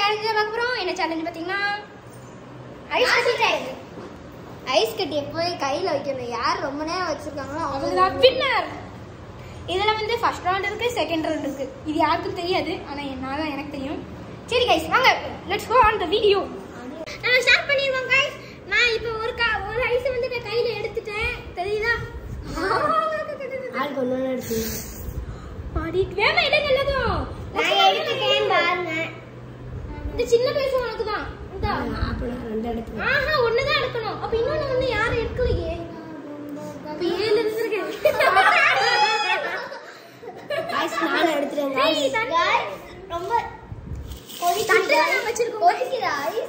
Challenge பார்க்க போறோம் என்ன சேலஞ்ச் பாத்தீங்கன்னா ஐஸ் கட்டி ஐஸ் கட்டியை போய் கையில வைக்கணும் யார் ரொம்ப நேரம் வச்சிருக்காங்களோ அவங்க தான் வின்னர் இதுல வந்து ஃபர்ஸ்ட் ரவுண்ட் இருக்கு செகண்ட் ரவுண்ட் இருக்கு இது யாருக்கும் தெரியாது ஆனா என்னால தான் எனக்கு தெரியும் சரி கைஸ் வாங்க let's go on the video நான் ஸ்டார்ட் பண்ணிருக்கோம் கைஸ் நான் இப்போ ஒரு கா ஒரு ஐஸ் வந்து நான் கையில எடுத்துட்டேன் தெரியுதா ஆளுக்கு ஒன்று எடுத்து பாடிட்டு வேமா எடுங்க எல்லாரும் நான் எடுத்துட்டேன் பாருங்க இந்த சின்ன பைசா உனக்கு தான் இந்தா அப்புறம் ரெண்டு எடுத்து ஆஹா ஒண்ணுதான் எடுக்கணும் அப்ப இன்னொன்னு ஒண்ணு யாரும் எடுக்கலையே அப்ப ஏழு இருந்திருக்கு காய்ஸ் நானும் எடுத்துட்டேன் ஏய், guys. தண்ணி. ரொம்ப தட்டுல தான் வச்சிருக்கோம். கொதிக்குது ஐஸ்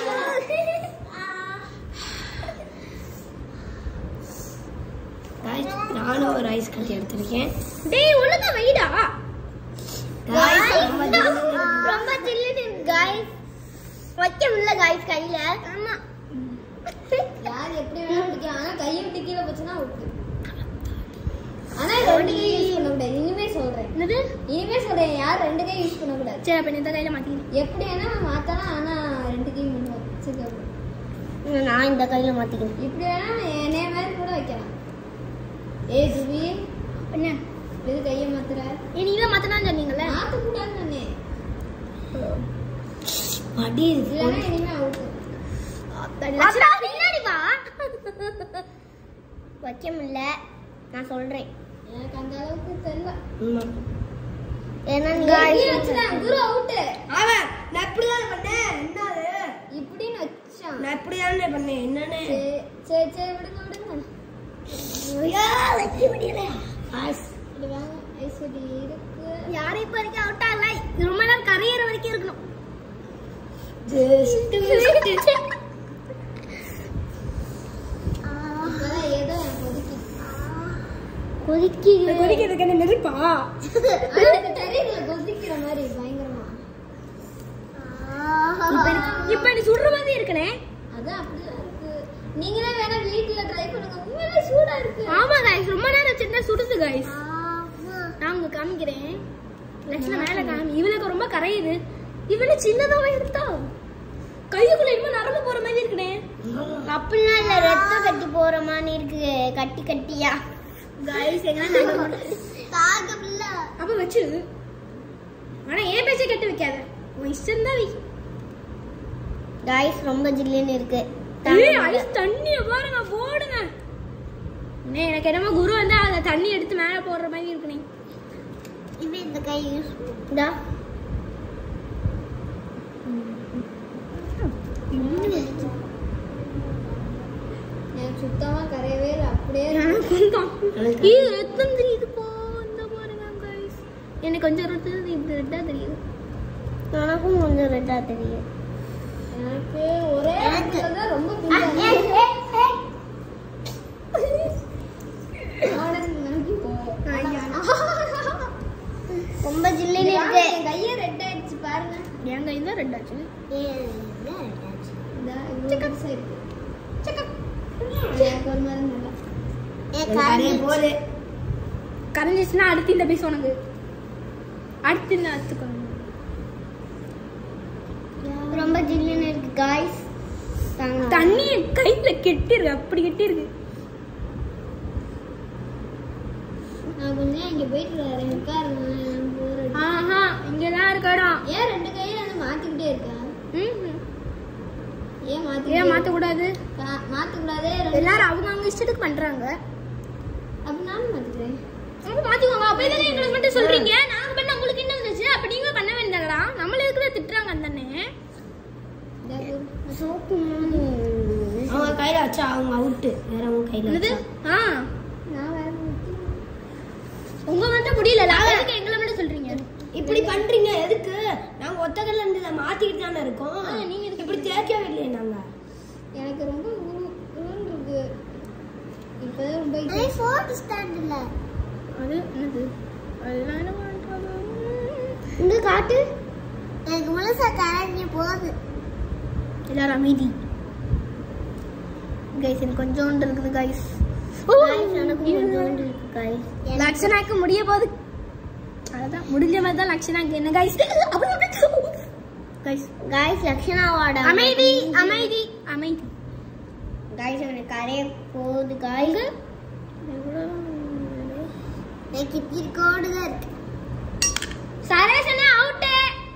காய்ஸ் நானும் ஒரு ஐஸ் கட்டி எடுத்திருக்கேன் டேய் ஒழுங்கா வைடா காய்ஸ் ரொம்ப ஜில்லுன்னு இருக்கு. ரொம்ப சில்லுன்னு காய்ஸ் வைக்க முடியல காய்ஸ் கையில ஆமா யார் எப்படி வேணாலும் பிடிக்கலாம் ஆனா கையை விட்டு கீழே போச்சுன்னா அவுட்டு ஆனா ரெண்டு கை யூஸ் பண்ணக்கூடாது இனிமே சொல்றேன் என்னது இனிமே சொல்றேன் யார் ரெண்டு கை யூஸ் பண்ணக்கூடாது சரி அப்ப இந்த கையில மாத்திக்கிறேன் எப்படி வேணா மாத்தலாம் ஆனா ரெண்டு கை மட்டும் வச்சுக்க நான் இந்த கையில மாத்திக்கிறேன் இப்படி வேணா என்னைய மாதிரி கூட வைக்கலாம் ஏ ஜுபி என்ன இது கையை மாத்துற நீங்க மாத்தலாம் சொன்னீங்கல்ல மாத்த கூடாது நானே அடி இல்லைன்னா இனிமே அவுட்டு பின்னாடி வா வைக்க முடியல நான் சொல்றேன் எனக்கு அந்த அளவுக்கு தெரியல ஏன்னா கீழே வச்சுட்டேன் குரு அவுட்டு அவன் நான் இப்படிதான் பண்ணேன் என்னது இப்படின்னு வச்சான் நான் இப்படிதானே பண்ணேன் என்னன்னு சரி சரி சரி விடுங்க விடுங்க ஐயா, வைக்க முடியல ஆஸ். இது வாங்க ஐஸ் கட்டி இருக்கு யாரும் இப்ப வரைக்கும் அவுட் ஆகல இது ரொம்ப நேரம் கரையிற வரைக்கும் இருக்கணும் Just இப்பதான் ஏதோ எனக்கு ஒதுக்கி கொதிக்கி கொதிக்கிறதுக்கு என்ன நெருப்பா எனக்கு தெரியல கொதிக்கிற மாதிரி பயங்கரமா இப்ப எனக்கு- இப்ப எனக்கு சுடுற மாதிரி இருக்கனே அதான் அப்படிதான் இருக்கு நீங்களே வேணா வீட்ல ட்ரை பண்ணுங்க உண்மையிலே சூடா இருக்கு ஆமா கைஸ் ரொம்ப நேரம் வச்சிருந்தா சுடுது கைஸ் நான் உங்களுக்கு காமிக்கிறேன் லட்சணம் மேல காமி இவளுக்கு ரொம்ப கரையுது இவளு சின்னதாவே எடுத்தா கையுக்குள்ள இன்னும் நரம்பு போற மாதிரி இருக்கனே அப்படிலாம் இல்ல ரத்தம் கட்டி போற மாதிரி இருக்கு கட்டி கட்டியா கைஸ் எங்க தாகமில்ல அப்ப வச்சு ஆனா ஏன் பேச்சை கெட்டு வைக்காத உன் இஷ்டம் தான் வை கைஸ் ரொம்ப ஜில்லுன்னு இருக்கு ஏய் ஐஸ் தண்ணிய பாருங்க போடுங்க அண்ணே, எனக்கு என்னமோ குரு வந்து அந்த தண்ணி எடுத்து மேல போடுற மாதிரி இருக்குனே இது இந்த கை யூஸ் இந்தா எனக்கு சுத்தமா கரையவே இல்லை அப்படியே இருக்கு. எனக்கும் தான் இது ரத்தம் தெரியுது போ இந்த பாருங்க கைஸ் எனக்கு கொஞ்சம் ரத்தம் இது ரெட்டா தெரியுது எனக்கும் கொஞ்சம் ரெட்டா தெரியும் எனக்கு ஒரே இடத்துல தான் ரொம்ப பிடிக்கும் ரொம்ப ஜில்லுன்னு இருக்கு என் கையே ரெட் ஆயிடுச்சு பாருங்க என் கை தான் ரெட்டாச்சு இந்தா இவ்வளவு பெருசா இருக்கு எனக்கு ஒரு மாதிரி நல்லா கரைய போகுது கரைஞ்சிச்சுன்னா அடுத்து இந்த பீஸ் உனக்கு அடுத்து இந்த அடுத்துக்கணும் ரொம்ப ஜில்லுன்னு இருக்கு காய்ஸ் தண்ணி என் கையில கெட்டிருக்கு அப்படி கெட்டிருக்கு நான் கொஞ்சம் இங்க போயிட்டு வரேன் உட்காருங்க bore அடிக்குது. ஆஹா இங்கதான் இருக்க இடம் ஏன் ரெண்டு கையில வந்து மாத்திக்கிட்டே இருக்கா ம்ஹும். ஏன் மாத்தி ஏன் மாத்த கூடாது மாத்த கூடாதே எல்லாரும் அவங்க அவங்க இஷ்டத்துக்கு பண்றாங்க அப்ப நானும் மாத்திக்கிறேன் அவங்க மாத்திக்கோங்க அப்ப எதுக்கு எங்களுக்கு மட்டும் சொல்றீங்க நாங்க பண்ண உங்களுக்கு என்ன வந்துச்சு அப்ப நீங்க பண்ண வேண்டாங்களா நம்மள எதுக்குள்ள திட்டுறாங்க அந்தானே சோப்பு அவங்க கையில வச்சா அவங்க அவுட்டு வேற அவங்க கையில என்னது வச்சா ஆ நான் வேற உங்க மட்டும் முடியல நாங்க எதுக்கு எங்களை மட்டும் சொல்றீங்க இப்படி பண்றீங்க எதுக்கு நாங்க ஒத்த கல்ல இருந்து இதை மாத்திக்கிட்டு தானே இருக்கோம் ஆ, நீங்க எதுக்கு இப்படி தேய்க்கவே இல்லையே நாங்க எனக்கு ரொம்ப உரு- உருன்னு இருக்கு இப்பதான் ரொம்ப ஃபோர்த் ஸ்டாண்டர்ட்ல அது என்னது அதெல்லாம் என்ன பண்றது இங்க காட்டு எனக்கு முழுசா கரண்டி போகுது எல்லாரும் அமைதி கைஸ் எனக்கு கொஞ்சோண்டு இருக்குது கைஸ் லக்ஷனாக்கு முடிய போகுது அதான் முடிஞ்ச மாதிரி தான் லக்ஷனாக்கு என்ன கைஸ் கைஸ் கைஸ் காய்ஸ் லக்ஷனாவோட அமைதி அமைதி அமைதி காய்ஸ் அவனுக்கு கரைய போகுது காய்ஸ் எனக்கு இப்படி இருக்கோடு தான் இருக்கு சரேசனே அவுட்டு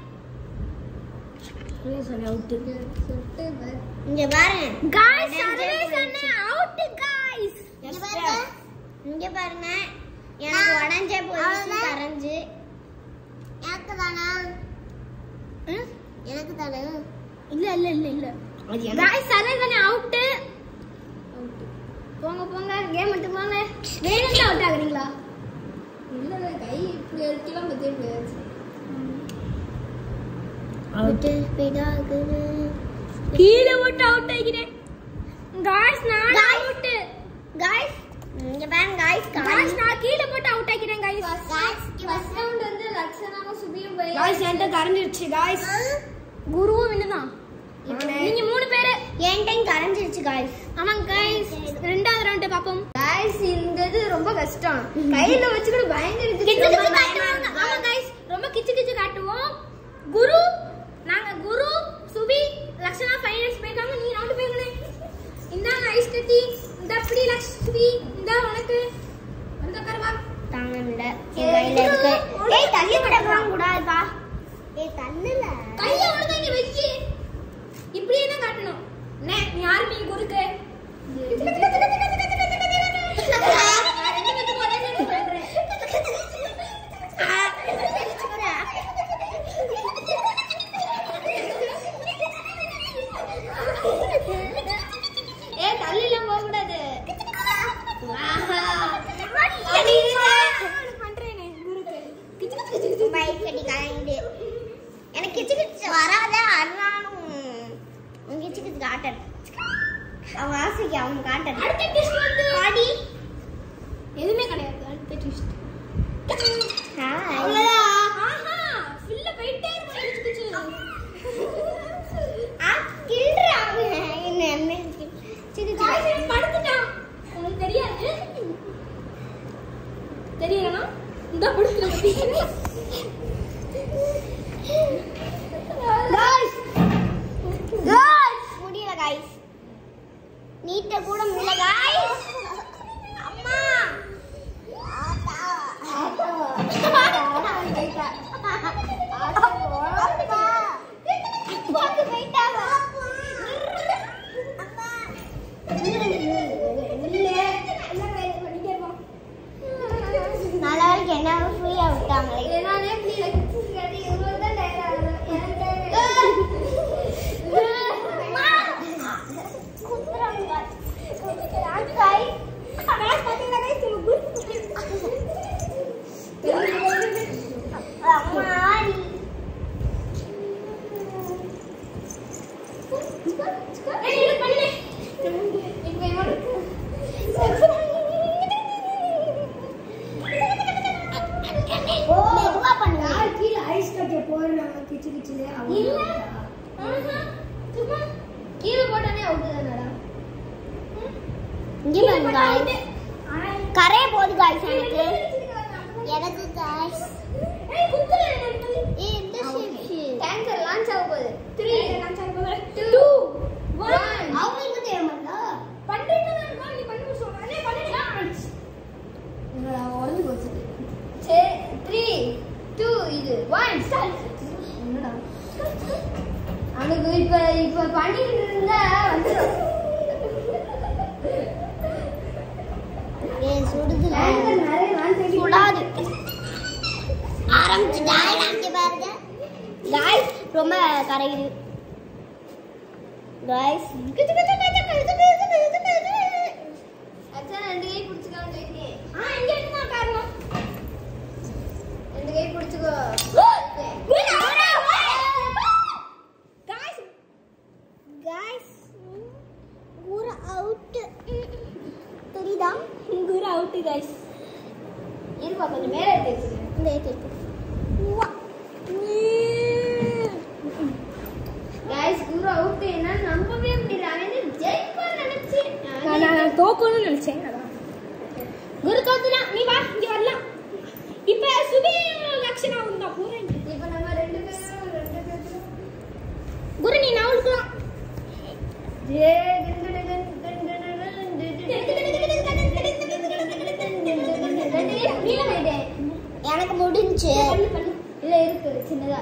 இங்க பாருங்க காய்ஸ் சரேசனே அவுட் காய்ஸ் இங்க பாருங்க இங்க பாருங்க எனக்கு உடஞ்சே போயிடுச்சு கரைஞ்சு எனக்கு தானா எனக்கு தானே இல்ல இல்ல இல்ல இல்ல காய்ஸ் சரேசனே அவுட் போங்க போங்க கேம் விட்டு போங்க வேணும்னு அவுட் ஆகுறீங்களா இல்ல கை இப்படி இருக்கலாம் பத்தி போயாச்சு அவுட்டு ஸ்பீடாகுது கீழே போட்டு அவுட் ஆகிறேன் காய்ஸ் நான் Guys. அவுட் காய்ஸ் இங்க பாருங்க காய்ஸ் காய்ஸ் நான் கீழே போட்டு அவுட் ஆகிறேன் காய்ஸ் காய்ஸ் ஃபர்ஸ்ட் ரவுண்ட் வந்து லக்ஷனாவும் சுபியும் போய் காய்ஸ் என்கிட்ட கரைஞ்சிருச்சு காய்ஸ் குருவும் வின்னுதான் நீங்க மூணு பேரு என் டைம் கரைஞ்சிருச்சு காய்ஸ் ஆமாங்க கைஸ் ரெண்டாவது ரவுண்ட் பாப்போம் காய்ஸ் இந்த இது ரொம்ப கஷ்டம் கையில வச்சுக்கிட்டு பயங்கர இது கிச்சு ரொம்ப கிச்சு பயமா காட்டுவாங்க இருக்கு. ஆமா கைஸ் ரொம்ப கிச்சு கிச்சு காட்டுவோம் குரு நாங்க குரு சுபி லக்ஷனா ஃபைனல்ஸ் போயிருக்காங்க நீ ரவுண்ட் போயிருங்களே இந்தாங்க ஐஸ் கட்டி இந்த அப்படி லக்ஷ்மி இந்த உனக்கு அந்த கருவா தாங்க இல்ல என் கையில இருக்கு ஏய் தள்ளி விடலாம் கூடாதுப்பா ஏய் தள்ளுல கைய ஒழுங்கா இங்க வெச்சு இப்படியே தான் காட்டணும் நே நீ யாரு நீ குருக்கு நான் ரெண்டு பேத்துக்கும் ஒரே நேரம் சொல்றேன். ஏ தள்ளிலாம் போக கூடாது பைக் கட்டி கலந்து எனக்கு கிச்சு கிச்சு வராத அருளானும் கிச்சு கிச்சு காட்டன் அவன் ஆசைக்கு அவன் காட்டன் அடுத்த twist வந்து பாடி எதுவுமே கிடையாது அடுத்த twist. அவ்வளோதான் ஆஹா, full ஆ போயிட்டே இருக்கும், கிச்சு கிச்சு. ஆ கில்ற அவன் என்ன என்ன கிச்சு கிச்சு காய்ஸ் இவன் படுத்துட்டான். உனக்கு தெரியாது தெரியலனா இந்த படுத்துல Guys! Guys! முடியல guys. நீட்ட கூட முடியல guys. அம்மா. ஆத்தா. ஆத்தா. போயிட்டா. அப்பா. அப்பாக்கு போயிட்டாங்க. அம்மா. நல்ல வேலைக்கு என்ன ஃப்ரீயா விட்டாங்களே மெதுவா பண்ணுங்க கீழே ஐஸ் கட்டிய போடுறாங்க கிச்சு கிச்சுல இல்ல. கீழே போட்டானே அவுட்டு தானடா இங்க பாருங்க guys. கரைய போகுது guys எனக்கு எனக்கு guys. ஏய் குத்துல என்ன ஏய், இந்த shape. டேங்கர் லான்ச் ஆக போகுது 3 லான்ச் ஆக போகுது 2 1 அவங்களுக்கு தெரிய மாட்டா பண்ணிட்டு தான் இருக்கோம் நீ பண்ணி சொல்றேன் அண்ணே பண்ணிட்டு லான்ச் உடஞ்சு போச்சு சரி 3 2 இது 1 ஸ்டார்ட் என்னடா அவனுக்கு இப்ப இப்ப பண்ணிட்டு இருந்தா வந்துரும் ஏய் சுடுதுல டேங்கர் நிறைய லான்ச் ஆகி சுடாது ஆரம்பிச்சுட்டாங்க இங்க பாருங்க காய்ஸ் ரொம்ப கரையுது காய்ஸ் அச்சா ரெண்டு கை பிடிச்சுக்கலாம் சொல்லிட்டேன் ஆ இங்க இருந்தா காரணம் ரெண்டு கை பிடிச்சுக்கோ காய்ஸ் காய்ஸ் ஊர அவுட் தெரியுதா குரு அவுட் गाइस இருப்பா கொஞ்சம் மேல எடுத்து வச்சுக்கிறேன் இந்த ஏத்து गाइस குரு அவுட் என்ன நம்பவே முடியல அவன் வந்து ஜெயிப்பான்னு நினைச்சேன் நான் தோக்கணும்னு நினைச்சேன் குரு தோத்துலாம் நீ வா இங்க வரலாம் இப்ப சுபி லட்சணம் வந்தோம் எனக்கு முடிஞ்சு இல்ல இருக்கு சின்னதா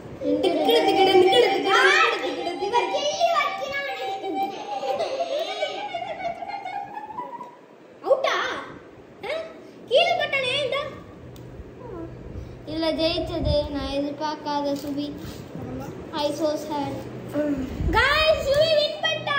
அவுட்டா கீழே பட்டானே இந்த இல்ல ஜெயிச்சது நான் எதிர்பார்க்காத Subi I so sad guys Subi win பண்ணிட்டா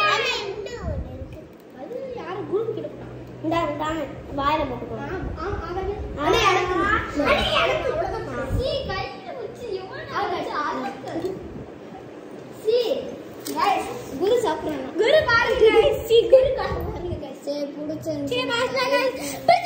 அது யாரு குரூப் கிட்ட போட்டான் இந்தா, இந்தாங்க. வாயில போட்டுக்கோ ஆனா எனக்கு ஆனா எனக்கு அவ்வளவுதான் சி கையில வச்சு எவன் சி गाइस குரு சாப்பிடுறாங்க குரு பாருங்க गाइस சி குரு பாருங்க गाइस சரி புடிச்சிருந்துச்சு சரி மாஸ்டர் गाइस